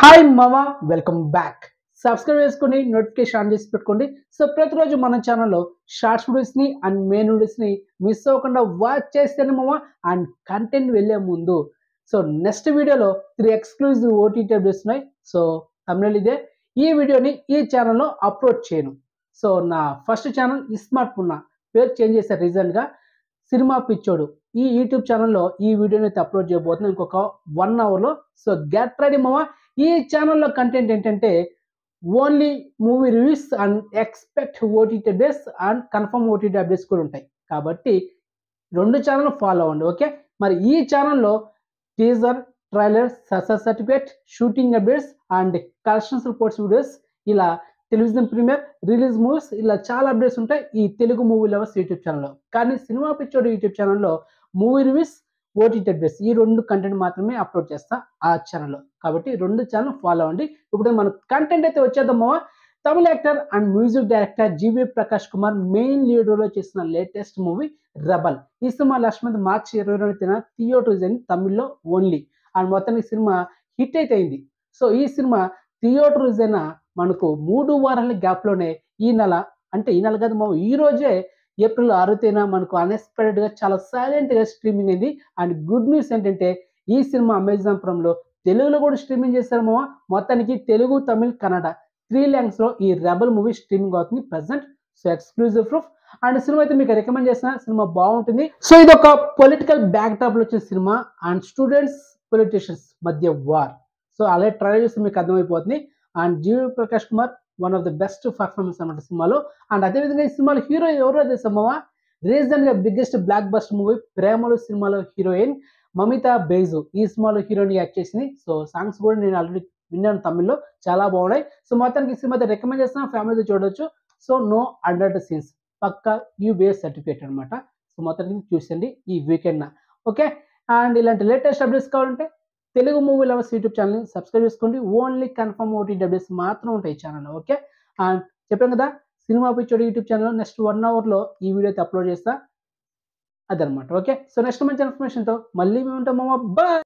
hi మామ welcome back subscribe చేసుకొని notification on చేసి పెట్టుకోండి సో ప్రతిరోజు మన ఛానల్లో షార్ట్స్ వీడియోస్ని అండ్ మెయిన్ వీడియోస్ని మిస్ అవ్వకుండా వాచ్ చేస్తేనే మామ అండ్ కంటెంట్ వెళ్ళే ముందు సో నెక్స్ట్ వీడియోలో త్రీ ఎక్స్క్లూజివ్ ఓటీటీ అప్డేట్స్ ఉన్నాయి సో తమిళ ఇదే ఈ వీడియోని ఈ ఛానల్లో అప్లోడ్ చేయను సో నా ఫస్ట్ ఛానల్ ఇస్మార్ట్ పున్నా పేరు చేంజ్ చేసే రీజన్గా సినిమా పిచ్చోడు ఈ యూట్యూబ్ ఛానల్లో ఈ వీడియోని అయితే అప్లోడ్ చేయబోతున్నాను ఇంకొక వన్ అవర్లో సో గెట్ రెడీ మామ ఈ ఛానల్లో కంటెంట్ ఏంటంటే only movie reviews and expect OTT updates and confirm OTT updates కూడా ఉంటాయి కాబట్టి రెండు ఛానల్ ఫాలో అవ్వండి ఓకే మరి ఈ ఛానల్లో teaser trailer success certificate shooting updates and collections reports videos ఇలా టెలివిజన్ ప్రీమియర్ రిలీజ్ మూవీస్ ఇలా చాలా అప్డేట్స్ ఉంటాయి ఈ తెలుగు మూవీ లవర్స్ యూట్యూబ్ ఛానల్లో కానీ సినిమా పిచ్చోడు యూట్యూబ్ ఛానల్లో మూవీ రివ్యూస్ ఓటీటీ అప్డేట్స్ ఈ రెండు కంటెంట్ మాత్రమే అప్లోడ్ చేస్తా ఆ ఛానల్లో కాబట్టి రెండు ఛానల్ ఫాలో అవ్వండి ఇప్పుడు మన కంటెంట్ అయితే వచ్చేద్దామా Tamil actor and music director GV Prakash Kumar main lead role చేసిన లేటెస్ట్ మూవీ రబల్ ఈ సినిమా లాస్ట్ మంత్ మార్చి ఇరవై రెండు తేదీన థియోటోజ్ అని తమిళ్లో ఓన్లీ అండ్ మొత్తానికి సినిమా హిట్ అయితే అయింది సో ఈ సినిమా థియోటోజ్ అయిన మనకు మూడు వారాల గ్యాప్లోనే ఈ నెల అంటే ఈ నెల కాదు మా ఈ రోజే ఏప్రిల్ ఆరో తేదీన మనకు అన్ఎక్స్పెక్టెడ్ గా చాలా సైలెంట్ గా స్ట్రీమింగ్ అయింది అండ్ గుడ్ న్యూస్ ఏంటంటే ఈ సినిమా అమెజాన్ ప్రైమ్లో తెలుగులో కూడా స్ట్రీమింగ్ చేశారు మామ మొత్తానికి తెలుగు తమిళ్ కన్నడ త్రీ లాంగ్స్ లో ఈ రెబల్ మూవీ స్ట్రీమింగ్ అవుతుంది present so exclusive proof and cinema అయితే మీకు రికమెండ్ చేసిన సినిమా బాగుంటుంది సో ఇది ఒక పొలిటికల్ బ్యాక్ టాప్ లో వచ్చిన సినిమా అండ్ స్టూడెంట్స్ పొలిటీషియన్స్ మధ్య వార్ సో అలాగే ట్రైలర్ చూస్తే మీకు అర్థమైపోతుంది and GV Prakash Kumar one of the best performance అన్నమాట సినిమాలో అండ్ అదేవిధంగా ఈ సినిమాలో హీరో ఎవరో తెలుసమ్మా రీసెంట్ గా బిగ్గెస్ట్ బ్లాక్ బస్ట్ మూవీ ప్రేమలు సినిమాలో హీరోయిన్ మమితా బేజు ఈ సినిమాలో హీరోయిన్ యాక్ట్ చేసింది సో సాంగ్స్ కూడా నేను ఆల్రెడీ విన్నాను తమిళ్లో చాలా బాగున్నాయి సో మొత్తానికి ఈ సినిమా అయితే రికమెండ్ చేస్తున్నా ఫ్యామిలీతో చూడొచ్చు సో నో అండర్ సీన్స్ పక్కా యూబిఎస్ సర్టిఫికేట్ అనమాట సో మొత్తానికి చూసండి ఈ వీకెండ్ ఓకే అండ్ ఇలాంటి లేటెస్ట్ అప్డేట్స్ కావాలంటే తెలుగు మూవీ లవర్స్ యూట్యూబ్ ఛానల్ని సబ్స్క్రైబ్ చేసుకోండి ఓన్లీ కన్ఫర్మ్ ఓటీటీ అప్డేట్స్ మాత్రం ఉంటాయి ఈ ఛానల్లో ఓకే అండ్ చెప్పాను కదా సినిమా పిచ్చోడి యూట్యూబ్ ఛానల్లో నెక్స్ట్ వన్ అవర్లో ఈ వీడియో అయితే అప్లోడ్ చేస్తా అదనమాట ఓకే సో నెక్స్ట్ మంచి ఇన్ఫర్మేషన్తో మళ్ళీ మేము ఉంటాం బాయ్